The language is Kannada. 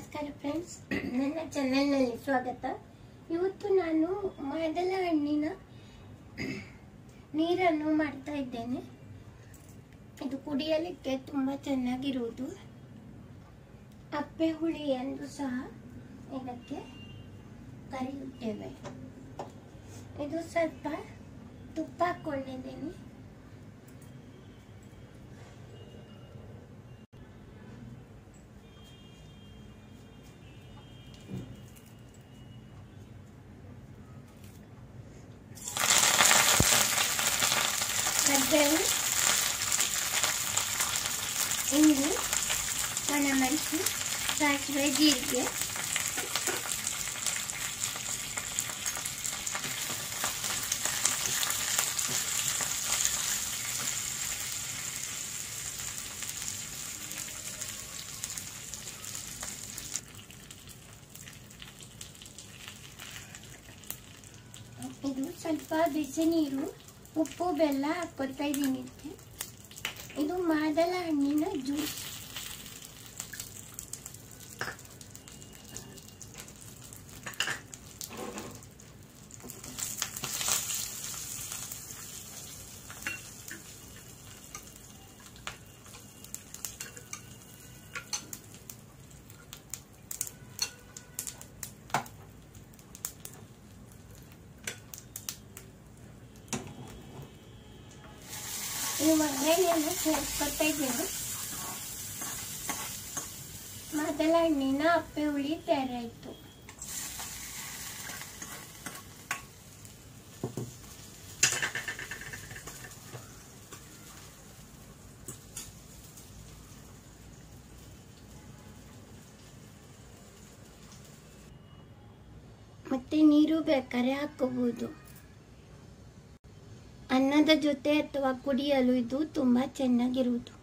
ನಮಸ್ಕಾರ ಫ್ರೆಂಡ್ಸ್ ನನ್ನ ಚಾನೆಲ್ನಲ್ಲಿ ಸ್ವಾಗತ ಇವತ್ತು ನಾನು ಮಾದಲ ಹಣ್ಣಿನ ನೀರನ್ನು ಮಾಡ್ತಾ ಇದ್ದೇನೆ ಇದು ಕುಡಿಯಲಿಕ್ಕೆ ತುಂಬ ಚೆನ್ನಾಗಿರುವುದು ಅಪ್ಪೆ ಹುಳಿಯನ್ನು ಸಹ ಇದಕ್ಕೆ ಕರಿಯುತ್ತೇವೆ ಇದು ಸ್ವಲ್ಪ ತುಪ್ಪ ಹಾಕ್ಕೊಂಡಿದ್ದೀನಿ ಕರ್ಬೇವು ಇಂಗು ಒಣಮೆಣಸು ಸಾಸಿವೆ ಜೀರಿಗೆ ಇದು ಸ್ವಲ್ಪ ಬಿಸಿ ನೀರು ಉಪ್ಪು ಬೆಲ್ಲ ಹಾಕ್ಕೊಳ್ತಾ ಇದ್ದೀನಿ ಇದಕ್ಕೆ ಇದು ಮಾದಲ ಹಣ್ಣಿನ ಜ್ಯೂಸ್ ಈ ಒಗ್ಗರಣೆಯನ್ನು ಸೇರಿಸ್ಕೊಳ್ತಾ ಇದ್ದೀನಿ ಮೊದಲ ಹಣ್ಣಿನ ಅಪ್ಪೆ ಹುಳಿ ತಯಾರಾಯಿತು ಮತ್ತೆ ನೀರು ಬೇಕಾದ್ರೆ ಹಾಕೋಬಹುದು ಅನ್ನದ ಜೊತೆ ಅಥವಾ ಕುಡಿಯಲು ಇದು ತುಂಬ ಚೆನ್ನಾಗಿರುವುದು